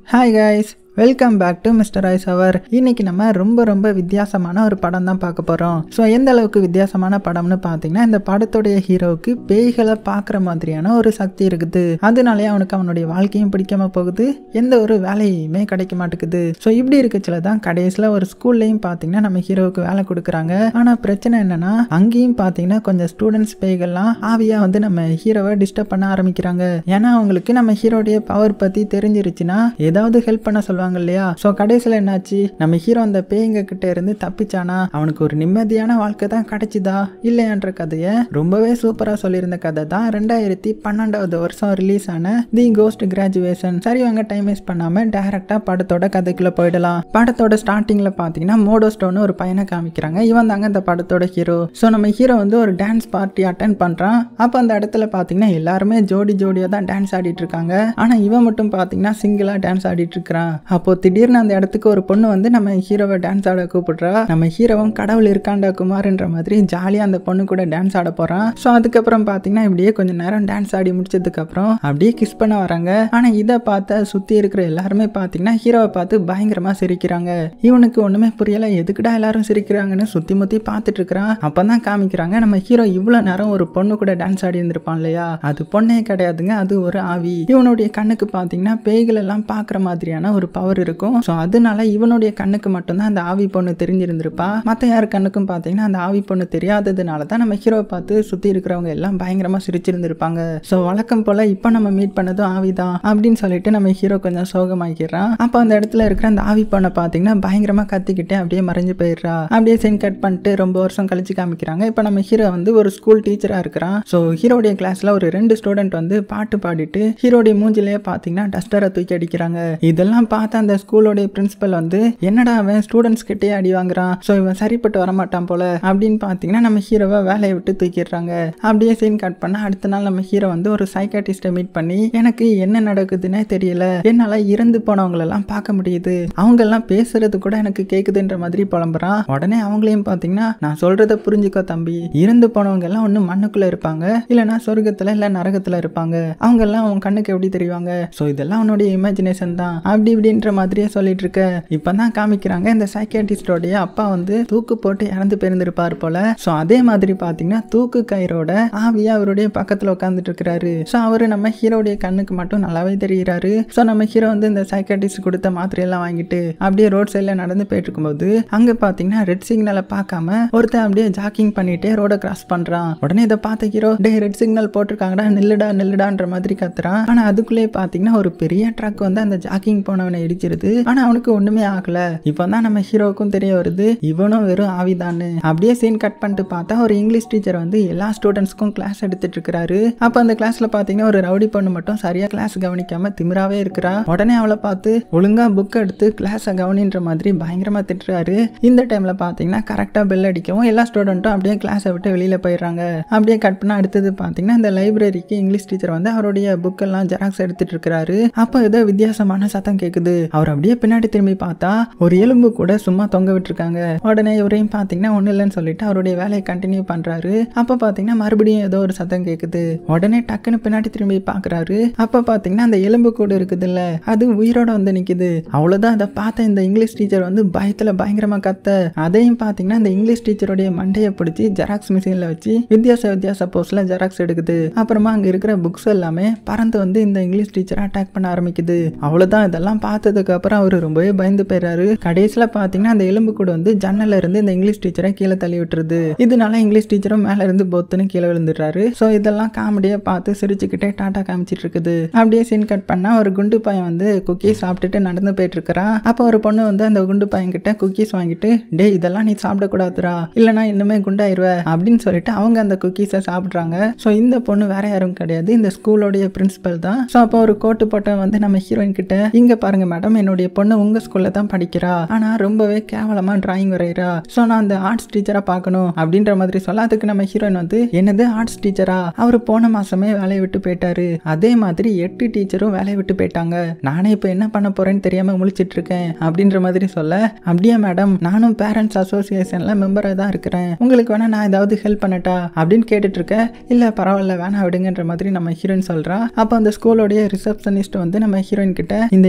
hi guys welcome back to mister ice அவர் இன்னைக்கு நம்ம ரொம்ப ரொம்ப வித்தியாசமான ஒரு படம் தான் பார்க்க போகிறோம் ஸோ எந்த அளவுக்கு வித்தியாசமான படம்னு பார்த்தீங்கன்னா இந்த படத்துடைய ஹீரோவுக்கு பேய்களை பார்க்குற மாதிரியான ஒரு சக்தி இருக்குது அதனாலே அவனுக்கு அவனுடைய வாழ்க்கையும் பிடிக்காம போகுது எந்த ஒரு வேலையுமே கிடைக்க மாட்டேங்குது ஸோ இப்படி இருக்கச்சில தான் கடைசியில் ஒரு ஸ்கூல்லையும் பார்த்தீங்கன்னா நம்ம ஹீரோவுக்கு வேலை கொடுக்குறாங்க ஆனால் பிரச்சனை என்னன்னா அங்கேயும் பார்த்தீங்கன்னா கொஞ்சம் ஸ்டூடெண்ட்ஸ் பேய்கள்லாம் ஆவியாக வந்து நம்ம ஹீரோவை டிஸ்டர்ப் பண்ண ஆரம்பிக்கிறாங்க ஏன்னா அவங்களுக்கு நம்ம ஹீரோடைய பவர் பற்றி தெரிஞ்சிருச்சுன்னா ஏதாவது ஹெல்ப் பண்ண சொல்லுவாங்க இல்லையா ஸோ கடைசியில் என்னாச்சு நம்ம ஹீரோ அந்த பேய்ங்க கிட்ட இருந்து தப்பிச்சானா அவனுக்கு ஒரு நிம்மதியான வாழ்க்கை தான் கிடைச்சிதா இல்லையான்ற கதையை ரொம்பவே சூப்பராக சொல்லியிருந்த கதை தான் ரெண்டாயிரத்தி பன்னெண்டாவது வருஷம் ரிலீஸ் ஆன தி கோஸ்ட் கிராஜுவேஷன் சரி வாங்க டைம் வேஸ்ட் பண்ணாம டைரக்டா படத்தோட கதைக்குள்ள போயிடலாம் படத்தோட ஸ்டார்டிங்ல பாத்தீங்கன்னா மோடோ ஸ்டோன் ஒரு பையனை காமிக்கிறாங்க இவன் தாங்க இந்த படத்தோட ஹீரோ ஸோ நம்ம ஹீரோ வந்து ஒரு டான்ஸ் பார்ட்டி அட்டன் பண்றான் அப்போ அந்த இடத்துல பாத்தீங்கன்னா எல்லாருமே ஜோடி ஜோடியா தான் டான்ஸ் ஆடிட்டு இருக்காங்க ஆனா இவன் மட்டும் பாத்தீங்கன்னா சிங்கிளா டான்ஸ் ஆடிட்டு இருக்கிறான் அப்போ திடீர்னு அந்த இடத்துக்கு ஒரு பொண்ணு வந்து நம்ம ஹீரோவை டான்ஸ் ஆட கூப்பிடுறா நம்ம ஹீரோவும் கடவுள் இருக்காண்டா குமார்ன்ற மாதிரி ஜாலியா அந்த பொண்ணு கூட டான்ஸ் ஆட போறான் ஸோ அதுக்கப்புறம் பாத்தீங்கன்னா இப்படியே கொஞ்ச நேரம் டான்ஸ் ஆடி முடிச்சதுக்கு அப்புறம் அப்படியே கிஸ் பண்ண வராங்க ஆனா இதை பார்த்த சுத்தி இருக்கிற எல்லாருமே பாத்தீங்கன்னா ஹீரோவை பார்த்து பயங்கரமா சிரிக்கிறாங்க இவனுக்கு ஒண்ணுமே புரியல எதுக்குடா எல்லாரும் சிரிக்கிறாங்கன்னு சுத்தி முத்தி பார்த்துட்டு இருக்கிறான் அப்பதான் காமிக்கிறாங்க நம்ம ஹீரோ இவ்வளவு நேரம் ஒரு பொண்ணு கூட டான்ஸ் ஆடி இருந்திருப்பான் இல்லையா அது பொண்ணே கிடையாதுங்க அது ஒரு ஆவி இவனுடைய கண்ணுக்கு பாத்தீங்கன்னா பேய்கள் எல்லாம் பாக்குற மாதிரியான ஒரு பவர் இருக்கும் ஸோ அதனால இவனுடைய கண்ணுக்கு மட்டும்தான் அந்த ஆவி பொண்ணு தெரிஞ்சிருந்திருப்பா மற்ற யார் கண்ணுக்கும் பார்த்தீங்கன்னா அந்த ஆவி பொண்ணு தெரியாததுனால தான் நம்ம ஹீரோவை பார்த்து சுற்றி இருக்கிறவங்க எல்லாம் பயங்கரமாக சிரிச்சிருந்திருப்பாங்க ஸோ வழக்கம் போல் இப்போ நம்ம மீட் பண்ணதும் ஆவி தான் அப்படின்னு சொல்லிட்டு நம்ம ஹீரோ கொஞ்சம் சோகமாக்கிறான் அப்போ அந்த இடத்துல இருக்கிற அந்த ஆவி பொண்ணை பார்த்தீங்கன்னா பயங்கரமாக கத்திக்கிட்டே அப்படியே மறைஞ்சு போயிடுறா அப்படியே சென் கட் பண்ணிட்டு ரொம்ப வருஷம் கழிச்சு காமிக்கிறாங்க இப்போ நம்ம ஹீரோ வந்து ஒரு ஸ்கூல் டீச்சராக இருக்கிறான் ஸோ ஹீரோடைய கிளாஸில் ஒரு ரெண்டு ஸ்டூடெண்ட் வந்து பாட்டு பாடிட்டு ஹீரோடைய மூஞ்சிலேயே பார்த்தீங்கன்னா டஸ்டரை தூக்கி அடிக்கிறாங்க இதெல்லாம் பார்த்து அந்த ஸ்கூலோடைய பிரின்சிபல் வந்து என்னடா அவன் ஸ்டூடெண்ட்ஸ் கிட்டே அடி வாங்குறான் ஸோ இவன் சரிப்பட்டு வரமாட்டான் போல அப்படின்னு பார்த்தீங்கன்னா நம்ம ஹீரோவை வேலையை விட்டு தூக்கிடுறாங்க அப்படியே சீன் கட் பண்ண அடுத்த நாள் நம்ம ஹீரோ வந்து ஒரு சைக்காட்டிஸ்ட்டை மீட் பண்ணி எனக்கு என்ன நடக்குதுன்னே தெரியல என்னால் இறந்து போனவங்களெல்லாம் பார்க்க முடியுது அவங்க எல்லாம் பேசுறது கூட எனக்கு கேட்குதுன்ற மாதிரி புலம்புறான் உடனே அவங்களையும் பார்த்தீங்கன்னா நான் சொல்றத புரிஞ்சுக்கோ தம்பி இறந்து போனவங்க எல்லாம் ஒன்று மண்ணுக்குள்ள இருப்பாங்க இல்லைன்னா சொர்க்கத்துல இல்லை நரகத்துல இருப்பாங்க அவங்க எல்லாம் உன் கண்ணுக்கு எப்படி தெரிவாங்க ஸோ இதெல்லாம் உன்னுடைய இமேஜினேஷன் தான் அப்படி இப்படின்ற மாதிரியே சொல்லிட்டு இருக்க இப்பதான் காமிக்கிறாங்க இந்த சைக்கியாட்டிஸ்டோடைய அப்பா வந்து தூக்கு போட்டு இறந்து போயிருந்திருப்பார் போல ஸோ அதே மாதிரி பார்த்தீங்கன்னா தூக்கு கயிறோட ஆவியா அவருடைய பக்கத்தில் உட்காந்துட்டு இருக்கிறாரு ஸோ அவரு நம்ம ஹீரோடைய கண்ணுக்கு மட்டும் நல்லாவே தெரிகிறாரு ஸோ நம்ம ஹீரோ வந்து இந்த சைக்காட்டிஸ்ட் கொடுத்த மாத்திரையெல்லாம் வாங்கிட்டு அப்படியே ரோட் சைடில் நடந்து போயிட்டு இருக்கும்போது அங்கே பார்த்தீங்கன்னா ரெட் சிக்னலை பார்க்காம ஒருத்தன் அப்படியே ஜாக்கிங் பண்ணிட்டே ரோட கிராஸ் பண்றான் உடனே இதை பார்த்த ஹீரோ டே ரெட் சிக்னல் போட்டிருக்காங்கடா நில்லுடா நில்லுடான்ற மாதிரி கத்துறான் ஆனா அதுக்குள்ளேயே பார்த்தீங்கன்னா ஒரு பெரிய ட்ரக் வந்து அந்த ஜாக்கிங் போனவனை இடிச்சிருது ஆனா அவனுக்கு ஒண்ணுமே ஆகல இப்பதான் நம்ம ஹீரோவுக்கும் தெரிய வருது இவனும் வெறும் ஆவிதான்னு அப்படியே சீன் கட் பண்ணிட்டு பார்த்தா ஒரு இங்கிலீஷ் டீச்சர் வந்து எல்லா ஸ்டூடெண்ட்ஸ்க்கும் கிளாஸ் எடுத்துட்டு இருக்காரு அப்ப அந்த கிளாஸ்ல பாத்தீங்கன்னா ஒரு ரவுடி பொண்ணு மட்டும் சரியா கிளாஸ் கவனிக்காம திமிராவே இருக்கிறா உடனே அவளை பார்த்து ஒழுங்கா புக் எடுத்து கிளாஸை கவனின்ற மாதிரி பயங்கரமா திட்டுறாரு இந்த டைம்ல பாத்தீங்கன்னா கரெக்டா பெல் அடிக்கவும் எல்லா ஸ்டூடெண்ட்டும் அப்படியே கிளாஸை விட்டு வெளியில போயிடுறாங்க அப்படியே கட் பண்ண அடுத்தது பாத்தீங்கன்னா இந்த லைப்ரரிக்கு இங்கிலீஷ் டீச்சர் வந்து அவருடைய புக் எல்லாம் ஜெராக்ஸ் எடுத்துட்டு இருக்காரு அப்போ ஏதோ வித்தியாசமான சத்தம் கேக்குது அவர் அப்படியே பின்னாடி திரும்பி பார்த்தா ஒரு எலும்பு கூட சும்மா தொங்க விட்டுருக்காங்க உடனே இவரையும் பார்த்தீங்கன்னா ஒன்றும் இல்லைன்னு சொல்லிட்டு அவருடைய வேலையை கண்டினியூ பண்றாரு அப்போ பார்த்தீங்கன்னா மறுபடியும் ஏதோ ஒரு சத்தம் கேட்குது உடனே டக்குன்னு பின்னாடி திரும்பி பார்க்குறாரு அப்போ பார்த்தீங்கன்னா அந்த எலும்பு கூடு இருக்குது இல்ல அது உயிரோட வந்து நிற்குது அவ்வளோதான் அதை பார்த்த இந்த இங்கிலீஷ் டீச்சர் வந்து பயத்தில் பயங்கரமாக கத்த அதையும் பார்த்தீங்கன்னா இந்த இங்கிலீஷ் டீச்சருடைய மண்டையை பிடிச்சி ஜெராக்ஸ் மிஷினில் வச்சு வித்தியாச வித்தியாச போஸ்ட்ல ஜெராக்ஸ் எடுக்குது அப்புறமா அங்கே இருக்கிற புக்ஸ் எல்லாமே பறந்து வந்து இந்த இங்கிலீஷ் டீச்சரை அட்டாக் பண்ண ஆரம்பிக்குது அவ்வளோதான் இதெல்லாம் பார்த்ததுக்கு அப்புறம் அவர் ரொம்பவே பயந்து போயிடுறாரு கடைசியில் பார்த்தீங்கன்னா அந்த எலும்பு கூட வந்து ஜன்னல்ல இருந்து இந்த இங்கிலீஷ் டீச்சரை கீழே தள்ளி விட்டுருது இதனால இங்கிலீஷ் டீச்சரும் மேல இருந்து பொத்துன்னு கீழே விழுந்துடுறாரு ஸோ இதெல்லாம் காமெடியாக பார்த்து சிரிச்சுக்கிட்டே டாட்டா காமிச்சிட்டு இருக்குது அப்படியே சீன் கட் பண்ணா ஒரு குண்டு பையன் வந்து குக்கீஸ் சாப்பிட்டுட்டு நடந்து போயிட்டு இருக்கிறான் அப்போ ஒரு பொண்ணு வந்து அந்த குண்டு பையன் கிட்ட குக்கீஸ் வாங்கிட்டு டே இதெல்லாம் நீ சாப்பிடக்கூடாதுடா இல்லைனா இன்னுமே குண்டாயிருவ அப்படின்னு சொல்லிட்டு அவங்க அந்த குக்கீஸை சாப்பிட்றாங்க ஸோ இந்த பொண்ணு வேற யாரும் கிடையாது இந்த ஸ்கூலோடைய பிரின்சிபல் தான் ஸோ அப்போ ஒரு கோட்டு போட்ட வந்து நம்ம ஹீரோயின் கிட்ட இங்க பாருங்க மேடம் என்னுடைய பொண்ணு உங்க ஸ்கூல்ல தான் படிக்கிறா ஆனா ரொம்பவே கேவலமா டிராயிங் வரைகிறா ஸோ நான் அந்த ஆர்ட்ஸ் டீச்சரா பார்க்கணும் அப்படின்ற மாதிரி சொல்ல அதுக்கு நம்ம ஹீரோயின் வந்து என்னது ஆர்ட்ஸ் டீச்சரா அவர் போன மாசமே வேலையை விட்டு போயிட்டாரு அதே மாதிரி எட்டு டீச்சரும் வேலையை விட்டு போயிட்டாங்க நானே இப்போ என்ன பண்ண போறேன்னு தெரியாம முழிச்சிட்டு இருக்கேன் அப்படின்ற மாதிரி சொல்ல அப்படியே மேடம் நானும் பேரண்ட்ஸ் அசோசியேஷன்ல மெம்பராக தான் இருக்கிறேன் உங்களுக்கு வேணா நான் ஏதாவது ஹெல்ப் பண்ணட்டா அப்படின்னு கேட்டுட்டு இருக்க இல்ல பரவாயில்ல வேணா விடுங்கன்ற மாதிரி நம்ம ஹீரோயின் சொல்றா அப்போ அந்த ஸ்கூலோடைய ரிசப்ஷனிஸ்ட் வந்து நம்ம ஹீரோயின் கிட்ட இந்த இங்கிலீஷ் டீச்சர்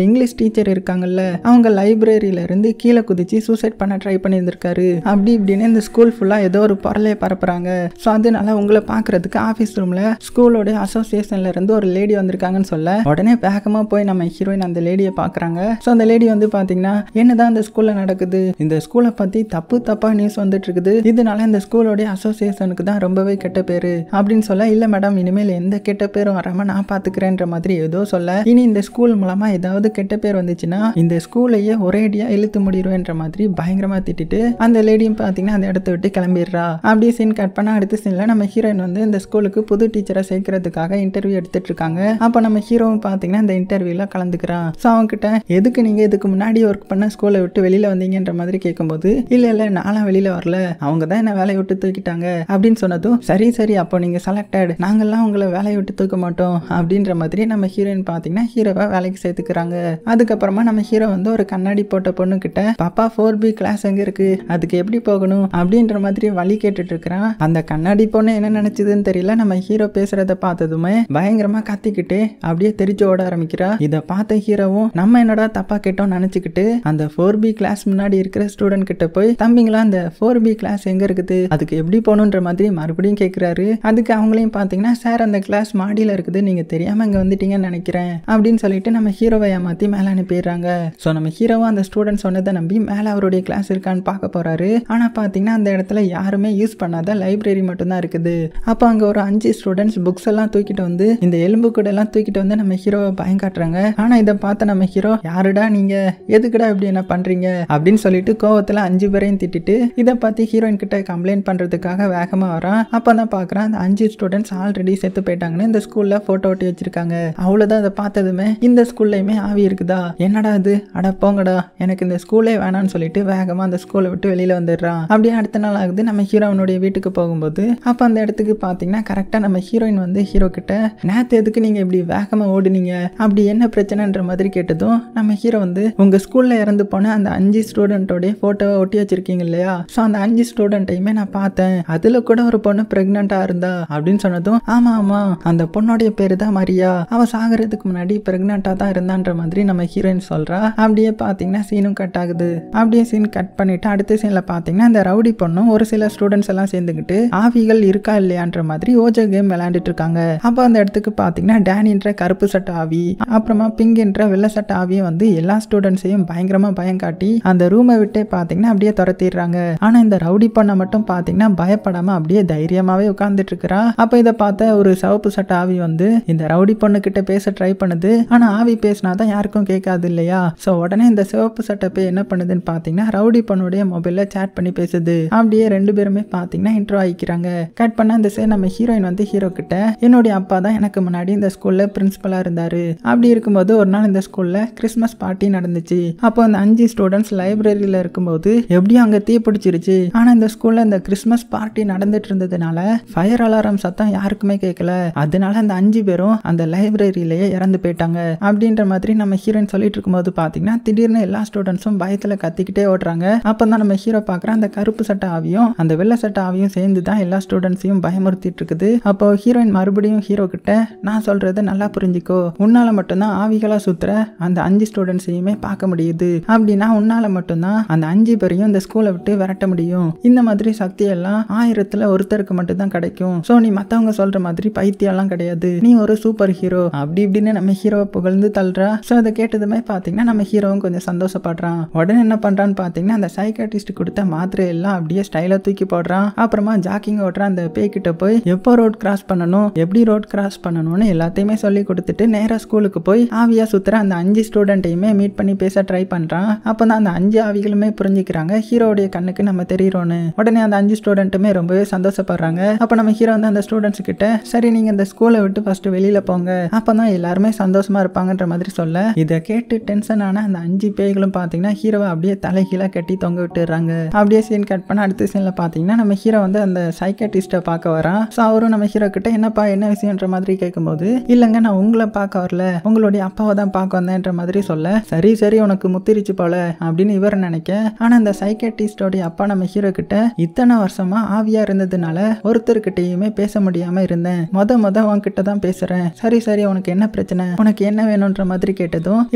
டீச்சர் இருக்காங்கல்ல அவங்க லைப்ரரியில இருந்து கீழே குதிச்சு சூசைட் பண்ண ட்ரை பண்ணியிருந்திருக்காரு அப்படி இப்படின்னு இந்த ஸ்கூல் ஃபுல்லாக ஏதோ ஒரு பொருளையை பரப்புறாங்க ஸோ அதனால உங்களை பார்க்கறதுக்கு ஆஃபீஸ் ரூமில் ஸ்கூலோட அசோசியேஷன்ல இருந்து ஒரு லேடி வந்திருக்காங்கன்னு சொல்ல உடனே வேகமாக போய் நம்ம ஹீரோயின் அந்த லேடியை பார்க்குறாங்க ஸோ அந்த லேடி வந்து பார்த்தீங்கன்னா என்னதான் இந்த ஸ்கூலில் நடக்குது இந்த ஸ்கூலை பற்றி தப்பு தப்பாக நியூஸ் வந்துட்டு இருக்குது இதனால இந்த ஸ்கூலோடைய அசோசியேஷனுக்கு தான் ரொம்பவே கெட்ட பேர் அப்படின்னு சொல்ல இல்லை மேடம் இனிமேல் எந்த கெட்ட பேரும் வராமல் நான் பார்த்துக்கிறேன்ற மாதிரி ஏதோ சொல்ல இனி இந்த ஸ்கூல் மூலமாக ஏதாவது கெட்ட பேர் வந்துச்சுன்னா இந்த ஸ்கூலையே ஒரேடியாக இழுத்து முடிடுவேன்ற மாதிரி பயங்கரமாக திட்டிட்டு அந்த லேடியும் பார்த்தீங்கன்னா அந்த இடத்த விட்டு கிளம்பிடுறா அப்படியே சீன் கட் பண்ண அடுத்த சீனில் நம்ம ஹீரோயின் வந்து இந்த ஸ்கூலுக்கு புது டீச்சரை சேர்க்கறதுக்காக இன்டர்வியூ எடுத்துட்டு இருக்காங்க அப்போ நம்ம ஹீரோவும் பார்த்தீங்கன்னா இந்த இன்டர்வியூல கலந்துக்கிறான் ஸோ அவங்ககிட்ட எதுக்கு நீங்கள் இதுக்கு முன்னாடி ஒர்க் பண்ண ஸ்கூலை விட்டு வெளியில் வந்தீங்கன்ற மாதிரி கேட்கும்போது இல்லை இல்லை நானும் வெளியில் வரல அவங்க தான் என்ன வேலையை விட்டு தூக்கிட்டாங்க அப்படின்னு சொன்னதும் சரி சரி அப்போ நீங்கள் செலக்டட் நாங்கள்லாம் உங்களை வேலையை விட்டு தூக்க மாட்டோம் அப்படின்ற மாதிரி நம்ம ஹீரோயின் பார்த்தீங்கன்னா ஹீரோவை வேலைக்கு சேர்த்துக்கிறாங்க அதுக்கப்புறமா நம்ம ஹீரோ வந்து ஒரு கண்ணாடி போட்ட பொண்ணு கிட்ட பாப்பா ஃபோர் பி கிளாஸ் எங்க இருக்கு அதுக்கு எப்படி போகணும் அப்படின்ற மாதிரி வழி கேட்டுட்டு இருக்கிறான் அந்த கண்ணாடி பொண்ணு என்ன நினைச்சதுன்னு தெரியல நம்ம ஹீரோ பேசுறத பார்த்ததுமே பயங்கரமா கத்திக்கிட்டு அப்படியே தெரிச்சு ஓட ஆரம்பிக்கிறா இதை பார்த்த ஹீரோவும் நம்ம என்னடா தப்பா கேட்டோம் நினைச்சுக்கிட்டு அந்த ஃபோர் பி கிளாஸ் முன்னாடி இருக்கிற ஸ்டூடெண்ட் கிட்ட போய் தம்பிங்களா அந்த ஃபோர் பி கிளாஸ் எங்க இருக்குது அதுக்கு எப்படி போகணுன்ற மாதிரி மறுபடியும் கேட்கிறாரு அதுக்கு அவங்களையும் பார்த்தீங்கன்னா சார் அந்த கிளாஸ் மாடியில் இருக்குது நீங்க தெரியாம இங்க வந்துட்டீங்கன்னு நினைக்கிறேன் அப்படின்னு சொல்லிட்டு நம்ம ஹீரோவை ஏமாத்தி மேலே அனுப்பிடுறாங்க ஸோ நம்ம ஹீரோவும் அந்த ஸ்டூடெண்ட் சொன்னதை நம்பி மேலே அவருடைய கிளாஸ் இருக்கான்னு பார்க்க போறாரு ஆனா பார்த்தீங்கன்னா அந்த இடத்துல யாருமே யூஸ் பண்ணாத லைப்ரரி மட்டும்தான் இருக்குது அப்போ அங்க ஒரு அஞ்சு ஸ்டூடெண்ட்ஸ் புக்ஸ் எல்லாம் தூக்கிட்டு வந்து இந்த எலும்பு கூட எல்லாம் தூக்கிட்டு வந்து நம்ம ஹீரோவை பயம் காட்டுறாங்க ஆனா இதை பார்த்த நம்ம ஹீரோ யாருடா நீங்க எதுக்குடா இப்படி என்ன பண்றீங்க அப்படின்னு சொல்லிட்டு கோவத்துல அஞ்சு பேரையும் திட்டிட்டு இதை பார்த்து ஹீரோயின் கிட்ட கம்ப்ளைண்ட் பண்றதுக்காக வேகமா வரான் அப்போ தான் பார்க்குறான் அந்த அஞ்சு ஸ்டூடெண்ட்ஸ் ஆல்ரெடி செத்து போயிட்டாங்கன்னு இந்த ஸ்கூல்ல போட்டோ ஒட்டி வச்சிருக்காங்க அவ்வளோதான் அதை பார்த்ததுமே இந்த ஸ்கூல்லையுமே ஆவி இருக்குதா என்னடா இது அட போங்கடா எனக்கு இந்த ஸ்கூலே வேணாம்னு சொல்லிட்டு வேகமா அந்த ஸ்கூலை விட்டு வெளியில வந்துடுறான் அப்படியே அடுத்த நாள் ஆகுது நம்ம ஹீரோவனுடைய வீட்டுக்கு போகும்போது அப்போ அந்த இடத்துக்கு பார்த்தீங்கன்னா கரெக்டாக நம்ம ஹீரோயின் வந்து ஹீரோ கிட்ட நேற்று எதுக்கு நீங்கள் இப்படி வேகமாக ஓடுனீங்க அப்படி என்ன பிரச்சனைன்ற மாதிரி கேட்டதும் நம்ம ஹீரோ வந்து உங்கள் ஸ்கூலில் இறந்து போன அந்த அஞ்சு ஸ்டூடெண்ட்டோடைய ஃபோட்டோவை ஒட்டி வச்சிருக்கீங்க இல்லையா ஸோ அந்த அஞ்சு ஸ்டூடெண்ட்டையுமே நான் பார்த்தேன் அதில் கூட ஒரு பொண்ணு ப்ரெக்னெண்ட்டாக இருந்தா அப்படின்னு சொன்னதும் ஆமாம் ஆமாம் அந்த பொண்ணோடைய பேர் தான் மரியா அவள் சாகிறதுக்கு முன்னாடி ப்ரெக்னெண்ட்டாக தான் இருந்தான்ற மாதிரி நம்ம ஹீரோயின் சொல்கிறா அப்படியே பார்த்தீங்கன்னா சீனும் கட் ஆகுது அப்படியே சீன் கட் பண்ணிட்டு அடுத்த சீனில் பார்த்தீங்கன்னா அந்த ரவுடி பொண்ணும் ஒரு சில ஸ்டூடெண்ட்ஸ் எல்லாம் சேர்ந்துக்கிட்டு ஆவிகள் இருக்கா இல்லையான்ற மாதிரி ஓஜோ கேம் விளையாண்டுட்டு இருக்காங்க அப்போ அந்த இடத்துக்கு பார்த்தீங்கன்னா டேனின்ற கருப்பு சட்டை ஆவி அப்புறமா பிங்க்ன்ற வெள்ளை சட்டை ஆவியும் வந்து எல்லா ஸ்டூடெண்ட்ஸையும் பயங்கரமா பயம் காட்டி அந்த ரூமை விட்டே பார்த்தீங்கன்னா அப்படியே துரத்திடுறாங்க ஆனா இந்த ரவுடி பொண்ணை மட்டும் பார்த்தீங்கன்னா பயப்படாம அப்படியே தைரியமாவே உட்கார்ந்துட்டு இருக்கிறா அப்போ இதை பார்த்த ஒரு சிவப்பு சட்டை ஆவி வந்து இந்த ரவுடி பொண்ணு கிட்ட பேச ட்ரை பண்ணுது ஆனா ஆவி பேசினா தான் யாருக்கும் கேட்காது இல்லையா ஸோ உடனே இந்த சிவப்பு சட்டை போய் என்ன பண்ணுதுன்னு பார்த்தீங்கன்னா ரவுடி பொண்ணுடைய மொபைல்ல சேட் பண்ணி பேசுது அப்படியே ரெண்டு பேருமே பார்த்தீங்கன்னா இன்ட்ரோ ஆகிக்கிறாங்க கட் பண்ண அந்த சே நம்ம ஹீரோயின் வந்து ஹீரோ கிட்ட என்னுடைய அப்பா தான் எனக்கு முன்னாடி இந்த ஸ்கூல்ல பிரின்சிபலா இருந்தாரு அப்படி இருக்கும்போது ஒரு நாள் இந்த ஸ்கூல்ல கிறிஸ்மஸ் பார்ட்டி நடந்துச்சு அப்போ அந்த அஞ்சு ஸ்டூடெண்ட்ஸ் லைப்ரரியில இருக்கும்போது எப்படியும் அங்க தீ பிடிச்சிருச்சு ஆனா இந்த ஸ்கூல்ல இந்த கிறிஸ்மஸ் பார்ட்டி நடந்துட்டு இருந்ததுனால ஃபயர் அலாரம் சத்தம் யாருக்குமே கேட்கல அதனால அந்த அஞ்சு பேரும் அந்த லைப்ரரியிலேயே இறந்து போயிட்டாங்க அப்படின்ற மாதிரி நம்ம ஹீரோயின் சொல்லிட்டு இருக்கும்போது பாத்தீங்கன்னா திடீர்னு எல்லா ஸ்டூடெண்ட்ஸும் பயத்துல கத்திக்கிட்டே ஓடுறாங்க அப்பதான் நம்ம ஹீரோ பாக்குற அந்த கருப்பு சட்டை ஆவியும் அந்த வெள்ளை சட்டை ஆவியும் சேர்ந்து தான் எல்லா ஸ்டூடெண்ட்ஸையும் பயமுறுத்திட்டு இருக்குது அப்போ ஹீரோயின் மறுபடியும் ஹீரோ கிட்ட நான் சொல்றத நல்லா புரிஞ்சுக்கோ உன்னால மட்டும்தான் ஆவிகளா சுத்துற அந்த அஞ்சு ஸ்டூடெண்ட்ஸையுமே பார்க்க முடியுது அப்படின்னா உன்னால மட்டும்தான் அந்த அஞ்சு பேரையும் இந்த ஸ்கூலை விட்டு விரட்ட முடியும் இந்த மாதிரி சக்தி எல்லாம் ஆயிரத்துல ஒருத்தருக்கு மட்டும் தான் கிடைக்கும் சோ நீ மத்தவங்க சொல்ற மாதிரி பைத்தியம்லாம் கிடையாது நீ ஒரு சூப்பர் ஹீரோ அப்படி இப்படின்னு நம்ம ஹீரோவை புகழ்ந்து தள்ளுறா ஸோ அதை கேட்டதுமே பார்த்தீங்கன்னா நம்ம ஹீரோவும் கொஞ்சம் சந்தோஷப்படுறான் உடனே என்ன பண்றான்னு பார்த்தீங்கன்னா அந்த சைக்காட்டிஸ்ட் கொடுத்த மாத்திரை எல்லாம் அப்படியே ஸ்டைலா தூக்கி போடுறான் அப்புறமா ஜாக்கிங் ஓட்டுற அந்த பேய்கிட்ட போய் எப்போ ரோட் கிராஸ் பண்ணணும் எப்படி ரோட் கிராஸ் பண்ணணும்னு எல்லாத்தையுமே சொல்லி கொடுத்துட்டு நேரா ஸ்கூலுக்கு போய் ஆவியா சுத்துற அந்த அஞ்சு ஸ்டூடெண்ட்டையுமே மீட் பண்ணி பேச ட்ரை பண்றான் அப்போ தான் அந்த அஞ்சு ஆவிகளுமே புரிஞ்சுக்கிறாங்க ஹீரோடைய கண்ணுக்கு நம்ம தெரியிறோன்னு உடனே அந்த அஞ்சு ஸ்டூடெண்ட்டுமே ரொம்பவே சந்தோஷப்படுறாங்க அப்போ நம்ம ஹீரோ வந்து அந்த ஸ்டூடெண்ட்ஸ் கிட்ட சரி நீங்க இந்த ஸ்கூலை விட்டு ஃபர்ஸ்ட் வெளியில போங்க அப்பதான் எல்லாருமே சந்தோஷமா இருப்பாங்கன்ற மாதிரி சொல்ல இதை கேட்டு டென்ஷன் ஆன அந்த அஞ்சு பேய்களும் பார்த்தீங்கன்னா ஹீரோவை அப்படியே தலைகீழா கட்டி தொங்க விட்டுறாங்க அப்படியே சீன் கட் பண்ண அடுத்த சீன்ல பார்த்தீங்கன்னா நம்ம ஹீரோ வந்து அந்த சைக்காட்டிஸ்ட்டை பார்க்க வரான் ஸோ அவரும் நம்ம ஹீரோ கிட்ட என்னப்பா என்ன விஷயம்ன்ற மாதிரி கேட்கும்போது இல்லைங்க நான் உங்களை பார்க்க வரல உங்களுடைய அப்பாவை தான் பார்க்க வந்தேன்ற மாதிரி சொல்ல சரி சரி உனக்கு முத்திரிச்சு போல அப்படின்னு இவர் நினைக்க ஆனா அந்த சைக்காட்டிஸ்டோடைய அப்பா நம்ம ஹீரோ கிட்ட இத்தனை வருஷமா ஆவியா இருந்ததுனால ஒருத்தர்கிட்டயுமே பேச முடியாம இருந்தேன் மொத மொத உன்கிட்ட தான் பேசுறேன் சரி சரி உனக்கு என்ன பிரச்சனை உனக்கு என்ன வேணும்ன்ற மாதிரி கேட்டதும்